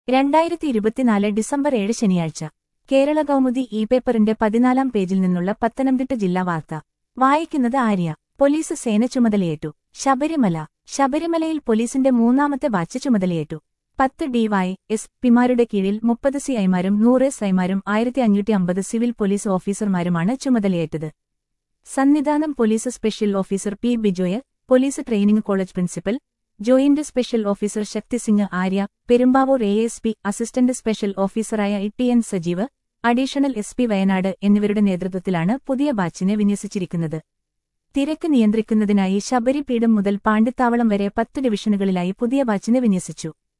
രണ്ടായിരത്തി ഇരുപത്തിനാല് ഡിസംബർ ഏഴ് ശനിയാഴ്ച കേരള കൗമുദി ഇ പേപ്പറിന്റെ പതിനാലാം പേജിൽ നിന്നുള്ള പത്തനംതിട്ട ജില്ലാ വാർത്ത വായിക്കുന്നത് ആര്യ പോലീസ് സേന ചുമതലയേറ്റു ശബരിമല ശബരിമലയിൽ പോലീസിന്റെ മൂന്നാമത്തെ ബാച്ച് ചുമതലയേറ്റു പത്ത് ഡിവൈ എസ് പിമാരുടെ കീഴിൽ മുപ്പത് സി ഐമാരും നൂറ് എസ് ഐമാരും ആയിരത്തി അഞ്ഞൂറ്റി അമ്പത് സിവിൽ പോലീസ് ഓഫീസർമാരുമാണ് ചുമതലയേറ്റത് Sannidhanam police special officer P Bijoy police training college principal joint special officer Shakti Singh Arya Perumbavoor A S P assistant special ഓഫീസറായ E N Sajeev additional S P Wayanad എന്നിവരുടെ നേതൃത്വത്തിലാണ് പുതിയ ബാച്ചിനെ വിന്യസിച്ചിരിക്കുന്നത് തിരക്ക് നിയന്ത്രിക്കുന്നതിനായി ശബരിപീഠം മുതൽ പാണ്ടിത്താവളം വരെ പത്ത് ഡിവിഷനുകളിലായി പുതിയ ബാച്ചിനെ വിന്യസിച്ചു